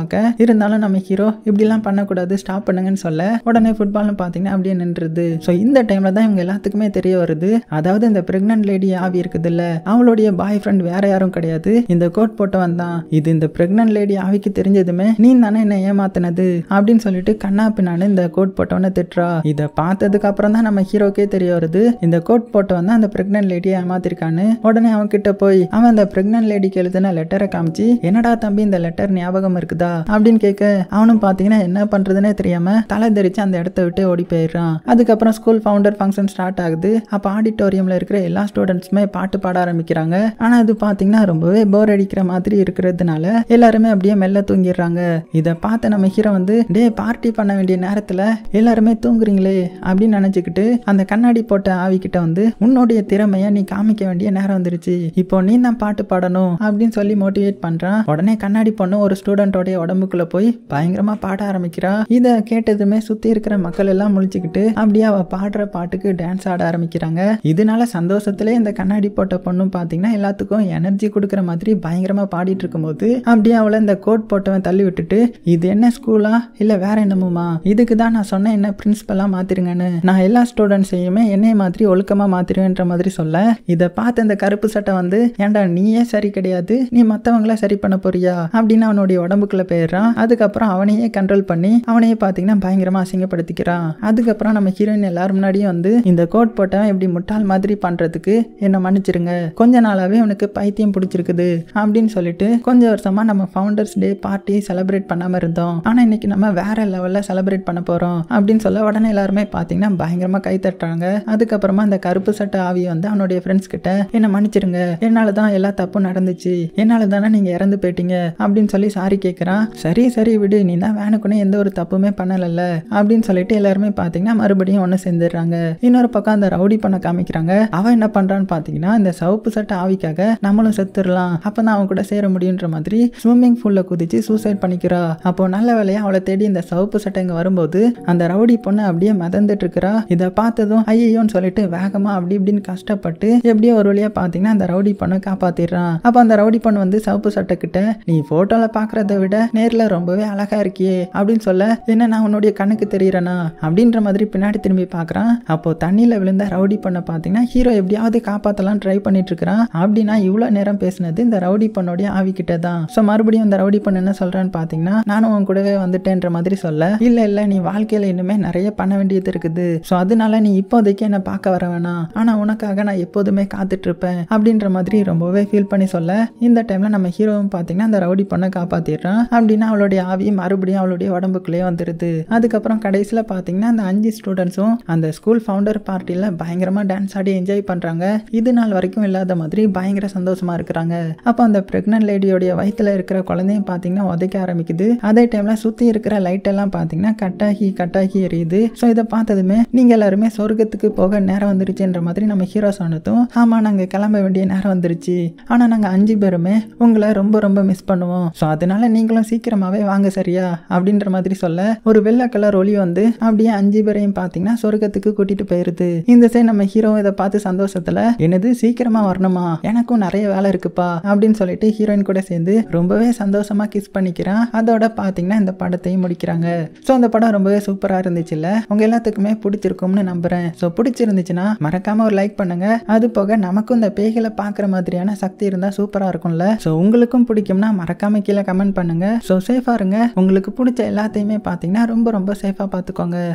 பார்க்க இருந்தாலும் நம்ம ஹீரோ இப்படிலாம் பண்ணக்கூடாது ஸ்டாப் பண்ணுங்கன்னு சொல்ல உடனே ஃபுட்பால்னு பார்த்தீங்கன்னா அப்படியே நின்றுது ஸோ இந்த டைம்ல தான் இவங்க எல்லாத்துக்குமே தெரிய வருது அதாவது இந்த பிரெக்னன்ட் லேடி ஆவி இருக்குது இல்ல அவளுடைய பாய் ஃப்ரெண்ட் வேற யாரும் கிடையாது இந்த கோட் போட்டவன் தான் இது இந்த பிரெக்னன்ட் லேடி ஆவிக்கு தெரிஞ்சதுமே நீ தானே என்ன ஏமாத்தினது அப்படின்னு சொல்லிட்டு கண்ணா பின்னான்னு இந்த கோட் போட்டவனை திட்டுறா இதை பார்த்ததுக்கு அப்புறம் தான் நம்ம ஹீரோக்கே தெரிய வருது இந்த கோட் போட்டவன் தான் அந்த பிரெக்னன்ட் லேடியை ஏமாத்திருக்கான்னு உடனே அவன் கிட்ட போய் அவன் அந்த பிரெக்னன்ட் லேடிக்கு எழுதின லெட்டரை காமிச்சு என்னடா தம்பி இந்த லெட்டர் ஞாபகம் இருக்குதா அப்படின்னு கேட்க அவனும் பார்த்தீங்கன்னா என்ன பண்றதுனே தெரியாம தலை தெரிச்சு அந்த இடத்த விட்டு ஓடி போயிடுறான் அதுக்கப்புறம் ஸ்கூல் ஃபவுண்டர் ஃபங்க்ஷன் ஸ்டார்ட் ஆகுது அப்போ ஆடிட்டோரியம்ல இருக்கிற எல்லா ஸ்டூடெண்ட்ஸுமே பாட்டு பாட ஆரம்பிக்கிறாங்க ஆனா அது பார்த்தீங்கன்னா ரொம்பவே போர் அடிக்கிற மாதிரி இருக்கிறதுனால எல்லாருமே அப்படியே மெல்ல தூங்கிடுறாங்க இதை பார்த்த நம்ம ஹீரோ வந்து டே பார்ட்டி பண்ண வேண்டிய நேரத்துல எல்லாருமே தூங்குறீங்களே அப்படின்னு நினைச்சுக்கிட்டு அந்த கண்ணாடி போட்ட ஆவிக்கிட்ட வந்து உன்னுடைய திறமைய நீ காமிக்க வேண்டிய நேரம் வந்துருச்சு இப்போ நீ தான் பாட்டு பாடணும் அப்படின்னு சொல்லி மோட்டிவேட் பண்றான் உடனே கண்ணாடி பொண்ணு ஒரு ஸ்டூடெண்டோடைய உடம்புக்குள்ள போய் பயங்கரமா பாட ஆரம்பிக்கிறா இதை கேட்டதுமே சுத்தி இருக்கிற மக்கள் எல்லாம் முழிச்சுக்கிட்டு அப்படியே அவ பாடுற பாட்டுக்கு டான்ஸ் ஆட ஆரம்பிக்கிறாங்க இதனால சந்தோஷத்திலே இந்த கண்ணாடி போட்ட பொண்ணும் பாத்தீங்கன்னா எல்லாத்துக்கும் எனர்ஜி கொடுக்குற மாதிரி பயங்கரமா பாடிட்டு இருக்கும்போது அப்படியே அவளை இந்த கோட் போட்டவன் தள்ளி விட்டுட்டு இது என்ன ஸ்கூலா இல்ல வேற என்னமுமா இதுக்கு தான் நான் சொன்னேன் என்ன பிரின்சிபலா மாத்திருங்கன்னு நான் எல்லா ஸ்டூடெண்ட்ஸையுமே என்னைய மாதிரி ஒழுக்கமா மாத்திருவேன்ற மாதிரி சொல்ல இதை பார்த்து இந்த கருப்பு சட்டை வந்து ஏன்டா நீயே சரி கிடையாது நீ மத்தவங்கள சரி பண்ண போறியா அப்படின்னு அவனுடைய உடம்புக்குள்ள போயிடுறான் அதுக்கப்புறம் அவனையே கண்ட்ரோல் பண்ணி அவனையே பாத்தீங்கன்னா பயங்கரமா அசிங்கப்படுத்திக்கிறான் அதுக்கப்புறம் நம்ம ஹீரோயின் எல்லாரும் முன்னாடியும் வந்து இந்த கோட் போட்டவன் இப்படி முட்டாள் மாதிரி பண்றதுக்கு என்ன மன்னிச்சிருங்க கொஞ்ச நாளாவே அவனுக்கு பைத்தியம் பிடிச்சிருக்குது அப்படின்னு சொல்லிட்டு கொஞ்ச வருஷமா நம்ம ஃபவுண்டர்ஸ் டே பார்ட்டி செலிப்ரேட் பண்ணாம இருந்தோம் ஆனா இன்னைக்கு நம்ம வேற லெவல்ல செலிப்ரேட் பண்ண போறோம் அப்படின்னு சொல்ல உடனே எல்லாருமே பாத்தீங்கன்னா பயங்கரமா கை தட்டுறாங்க அதுக்கப்புறமா அந்த கருப்பு சட்டை ஆவி வந்து அவனுடைய ஃப்ரெண்ட்ஸ் கிட்ட என்ன மன்னிச்சிருங்க என்னால தான் எல்லா தப்பும் நடந்துச்சு என்னால தானே நீங்க இறந்து போயிட்டீங்க அப்படின்னு சொல்லி சாரி கேட்கறான் சரி சரி விடு நீ தான் வேணுக்குன்னு எந்த ஒரு தப்புமே பண்ணலல்ல அப்படின்னு சொல்லிட்டு எல்லாருமே பாத்தீங்கன்னா மறுபடியும் ஒன்று சேர்ந்துடுறாங்க இன்னொரு பக்கம் அந்த ரவுடி பண்ண காமிக்கிறாங்க அவன் என்ன பண்றான்னு பாத்தீங்கன்னா இந்த சவுப்பு சட்டை ஆவிக்காக நம்மளும் செத்துடலாம் அப்பதான் அவன் கூட சேர முடியுன்ற மாதிரி ஸ்விம்மிங் பூல்ல குதிச்சு சூசைட் பண்ணிக்கிறா அப்போ நல்ல வேலையா அவளை தேடி இந்த சவுப்பு சட்டை இங்க வரும்போது அந்த ரவுடி பொண்ணு அப்படியே மிதந்துட்டு இருக்கிறா இதை பார்த்ததும் ஐயோன்னு சொல்லிட்டு வேகமா அப்படி இப்படின்னு கஷ்டப்பட்டு எப்படியோ ஒரு வழியா பாத்தீங்கன்னா அந்த ரவுடி பொண்ணை காப்பாத்திடுறான் அப்ப அந்த ரவுடி பொண்ணு வந்து சவுப்பு சட்டை கிட்ட நீ போட்டோல பாக்குறத விட நேர்ல ரொம்பவே அழகா இருக்கியே அப்படின்னு சொல்ல என்ன நான் உன்னுடைய கண்ணுக்கு தெரியறனா அப்படின்ற மாதிரி பின்னாடி திரும்பி பார்க்கறான் அப்போ தண்ணியில விழுந்த ரவுடி பொண்ணை பாத்தீங்கன்னா ஹீரோ எப்படியாவது காப்பாத்தலாம் ட்ரை பண்ணிட்டு இருக்கிறான் அப்படின்னா இவ்வளவு நேரம் பேசினது இந்த ரவுடி பொண்ணுடைய ஆவி கிட்ட தான் ஸோ மறுபடியும் இந்த ரவுடி பொண்ணு என்ன சொல்றான்னு பாத்தீங்கன்னா நானும் உன் கூடவே வந்துட்டேன்ற மாதிரி சொல்ல இல்ல இல்ல நீ வாழ்க்கையில இன்னுமே நிறைய பண்ண வேண்டியது இருக்குது ஸோ அதனால நீ இப்போதைக்கு என்ன பார்க்க வர வேணாம் ஆனா உனக்காக நான் எப்போதுமே காத்துட்டு இருப்பேன் அப்படின்ற மாதிரி ரொம்பவே ஃபீல் பண்ணி சொல்ல இந்த டைம்ல நம்ம ஹீரோவும் பாத்தீங்கன்னா அந்த ரவுடி பொண்ணை காப்பாத்திடுறான் அப்படின்னா அவளுடைய ஆவி மறுபடியும் அவளுடைய உடம்புக்குள்ளேயே வந்துருது அதுக்கப்புறம் கடைசியில பாத்தீங்கன்னா அந்த அஞ்சு ஸ்டூடெண்ட்ஸும் அந்த ஸ்கூல் ஃபவுண்டர் பார்ட்டியில பயங்கரமா டான்ஸ் ஆடி என்ஜாய் பண்றாங்க இது நாள் வரைக்கும் இல்லாத மாதிரி பயங்கர சந்தோஷமா இருக்கிறாங்க அப்போ அந்த பிரெக்னன்ட் லேடியோடைய வயித்துல இருக்கிற குழந்தையும் பாத்தீங்கன்னா உதைக்க ஆரம்பிக்குது அதே டைம்ல சுத்தி இருக்கிற லைட் எல்லாம் பாத்தீங்கன்னா கட்டாகி கட்டாகி எரியுது ஸோ இதை பார்த்ததுமே நீங்க எல்லாருமே சொர்க்கத்துக்கு போக நேரம் வந்துருச்சுன்ற மாதிரி நம்ம ஹீரோ சொன்னதும் ஆமா நாங்க கிளம்ப வேண்டிய நேரம் வந்துருச்சு ஆனா நாங்க அஞ்சு பேருமே உங்களை ரொம்ப ரொம்ப மிஸ் பண்ணுவோம் ஸோ அதனால நீங்களும் சீக்கிரமாவே வாங்க சரியா அப்படின்ற மாதிரி சொல்ல ஒரு வெள்ளை கலர் ஒளி வந்து அப்படியே அஞ்சு பேரையும் பாத்தீங்கன்னா சொர்க்கத்துக்கு கூட்டிட்டு போயிருது இந்த சைடு நம்ம ஹீரோ இதை பார்த்து சந்தோஷத்துல என்னது சீக்கிரமா வரணுமா எனக்கும் நிறைய வேலை இருக்குப்பா அப்படின்னு சொல்லிட்டு ஹீரோயின் கூட சேர்ந்து ரொம்பவே சந்தோஷமா கிஸ் பண்ணிக்கிறான் அதோட பாத்தீங்கன்னா இந்த படத்தையும் முடிக்கிறாங்க ஸோ அந்த படம் ரொம்பவே சூப்பரா இருந்துச்சுல்ல உங்க எல்லாத்துக்குமே பிடிச்சிருக்கும்னு நம்புறேன் ஸோ பிடிச்சிருந்துச்சுன்னா மறக்காம ஒரு லைக் பண்ணுங்க அது போக நமக்கும் இந்த பேய்களை பார்க்குற மாதிரியான சக்தி இருந்தா சூப்பரா இருக்கும்ல ஸோ உங்களுக்கும் பிடிக்கும்னா மறக்காம கீழே கமெண்ட் பண்ணுங்க ஸோ சேஃபா இருங்க உங்களுக்கு பிடிச்ச எல்லாத்தையுமே பார்த்தீங்கன்னா ரொம்ப ரொம்ப சேஃபா பார்த்துக்கோங்க